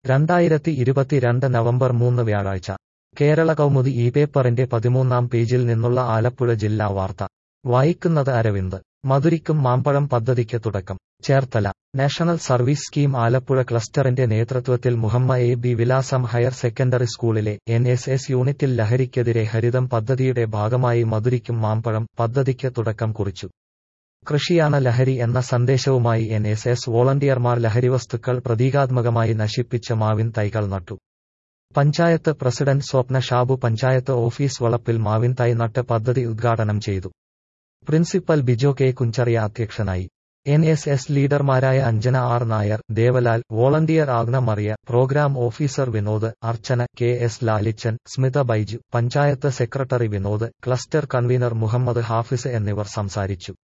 രണ്ടായിരത്തി ഇരുപത്തിരണ്ട് നവംബർ മൂന്ന് വ്യാഴാഴ്ച കേരള കൗമുദി ഈ പേപ്പറിന്റെ പതിമൂന്നാം പേജിൽ നിന്നുള്ള ആലപ്പുഴ ജില്ലാ വാർത്ത വായിക്കുന്നത് അരവിന്ദ് മധുരിക്കും മാമ്പഴം പദ്ധതിക്ക് തുടക്കം Cherthala national service scheme Alappuzha ക്ലസ്റ്ററിന്റെ നേതൃത്വത്തിൽ Muhamma A B Vilasam higher secondary സ്കൂളിലെ എൻ എസ് എസ് യൂണിറ്റിൽ ലഹരിക്കെതിരെ ഹരിതം പദ്ധതിയുടെ ഭാഗമായി മധുരിക്കും മാമ്പഴം പദ്ധതിക്ക് തുടക്കം കുറിച്ചു കൃഷിയാണ് ലഹരി എന്ന സന്ദേശവുമായി എൻ എസ് എസ് വോളണ്ടിയർമാർ ലഹരിവസ്തുക്കൾ പ്രതീകാത്മകമായി നശിപ്പിച്ച മാവിൻ തൈകൾ നട്ടു പഞ്ചായത്ത് പ്രസിഡന്റ് സ്വപ്ന ഷാബു പഞ്ചായത്ത് ഓഫീസ് വളപ്പിൽ മാവിൻ തൈ നട്ട് പദ്ധതി ഉദ്ഘാടനം ചെയ്തു പ്രിൻസിപ്പൽ ബിജോ കെ കുഞ്ചറിയ അധ്യക്ഷനായി എൻ എസ് എസ് ലീഡർമാരായ Anjana R Nair Devalal volunteer Agna Maria programme officer Vinod Archana K S Lalichan Smitha Baiju panchayat secretary Vinod cluster convener Muhammad Hafiz എന്നിവർ സംസാരിച്ചു